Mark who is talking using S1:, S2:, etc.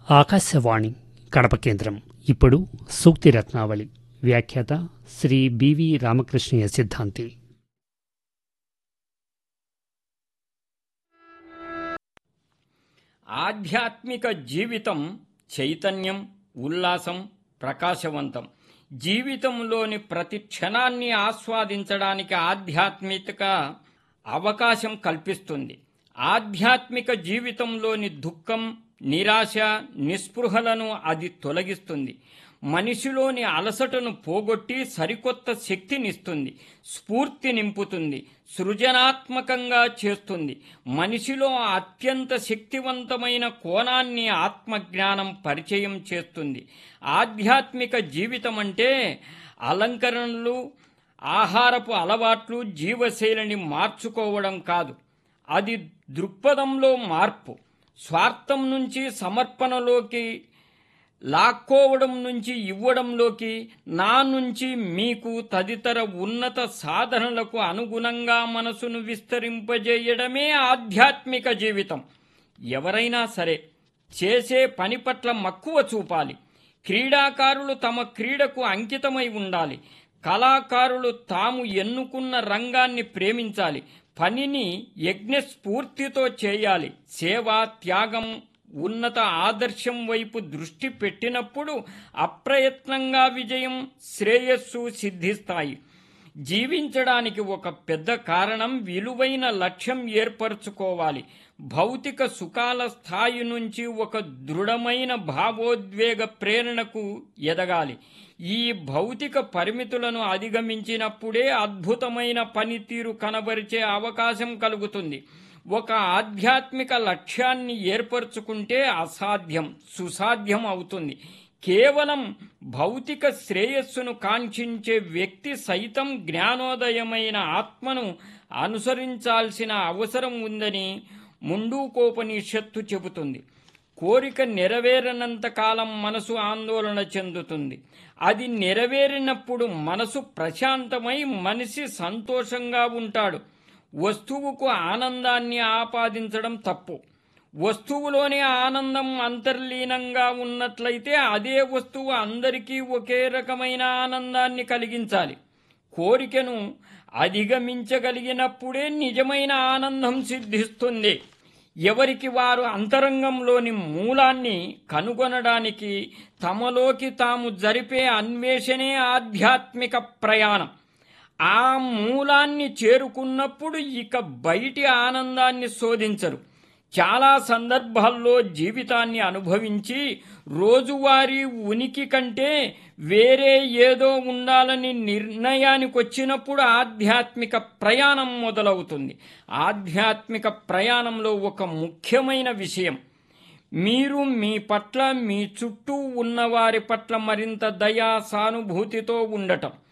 S1: ఆకాశవాణి కడప కేంద్రం ఇప్పుడు సూక్తి రత్నావళి వ్యాఖ్యాత శ్రీ బివి రామకృష్ణయ్య సిద్ధాంతి
S2: ఆధ్యాత్మిక జీవితం చైతన్యం ఉల్లాసం ప్రకాశవంతం జీవితంలోని ప్రతి క్షణాన్ని ఆస్వాదించడానికి ఆధ్యాత్మిక అవకాశం కల్పిస్తుంది ఆధ్యాత్మిక జీవితంలోని దుఃఖం నిరాశ నిస్పృహలను అది తొలగిస్తుంది మనిషిలోని అలసటను పోగొట్టి సరికొత్త శక్తినిస్తుంది స్ఫూర్తి నింపుతుంది సృజనాత్మకంగా చేస్తుంది మనిషిలో అత్యంత శక్తివంతమైన కోణాన్ని ఆత్మజ్ఞానం పరిచయం చేస్తుంది ఆధ్యాత్మిక జీవితం అంటే అలంకరణలు ఆహారపు అలవాట్లు జీవశైలిని మార్చుకోవడం కాదు అది దృక్పథంలో మార్పు స్వార్థం నుంచి సమర్పణలోకి లాక్కోవడం నుంచి ఇవ్వడంలోకి నా నుంచి మీకు తదితర ఉన్నత సాధనలకు అనుగుణంగా మనసును విస్తరింపజేయడమే ఆధ్యాత్మిక జీవితం ఎవరైనా సరే చేసే పని పట్ల మక్కువ చూపాలి క్రీడాకారులు తమ క్రీడకు అంకితమై ఉండాలి కళాకారులు తాము ఎన్నుకున్న రంగాన్ని ప్రేమించాలి పనిని యజ్ఞస్ఫూర్తితో చేయాలి సేవ త్యాగం ఉన్నత ఆదర్శం వైపు దృష్టి పెట్టినప్పుడు అప్రయత్నంగా విజయం శ్రేయస్సు సిద్ధిస్తాయి జీవించడానికి ఒక పెద్ద కారణం విలువైన లక్ష్యం ఏర్పరచుకోవాలి భౌతిక సుఖాల స్థాయి నుంచి ఒక దృఢమైన భావోద్వేగ ప్రేరణకు ఎదగాలి ఈ భౌతిక పరిమితులను అధిగమించినప్పుడే అద్భుతమైన పనితీరు కనబరిచే అవకాశం కలుగుతుంది ఒక ఆధ్యాత్మిక లక్ష్యాన్ని ఏర్పరచుకుంటే అసాధ్యం సుసాధ్యం అవుతుంది కేవలం భౌతిక శ్రేయస్సును కాంక్షించే వ్యక్తి సైతం జ్ఞానోదయమైన ఆత్మను అనుసరించాల్సిన అవసరం ఉందని ముండూకోపనిషత్తు చెబుతుంది కోరిక నెరవేరనంత కాలం మనసు ఆందోళన చెందుతుంది అది నెరవేరినప్పుడు మనసు ప్రశాంతమై మనిషి సంతోషంగా ఉంటాడు వస్తువుకు ఆనందాన్ని ఆపాదించడం తప్పు వస్తువులోని ఆనందం అంతర్లీనంగా ఉన్నట్లయితే అదే వస్తువు అందరికీ ఒకే రకమైన ఆనందాన్ని కలిగించాలి కోరికను అధిగమించగలిగినప్పుడే నిజమైన ఆనందం సిద్ధిస్తుంది ఎవరికి వారు అంతరంగంలోని మూలాన్ని కనుగొనడానికి తమలోకి తాము జరిపే అన్వేషణే ఆధ్యాత్మిక ప్రయాణం ఆ మూలాన్ని చేరుకున్నప్పుడు ఇక బయటి ఆనందాన్ని శోధించరు చాలా సందర్భాల్లో జీవితాన్ని అనుభవించి రోజువారీ ఉనికి కంటే వేరే ఏదో ఉండాలని నిర్ణయానికి వచ్చినప్పుడు ఆధ్యాత్మిక ప్రయాణం మొదలవుతుంది ఆధ్యాత్మిక ప్రయాణంలో ఒక ముఖ్యమైన విషయం మీరు మీ పట్ల మీ చుట్టూ ఉన్నవారి పట్ల మరింత దయా సానుభూతితో ఉండటం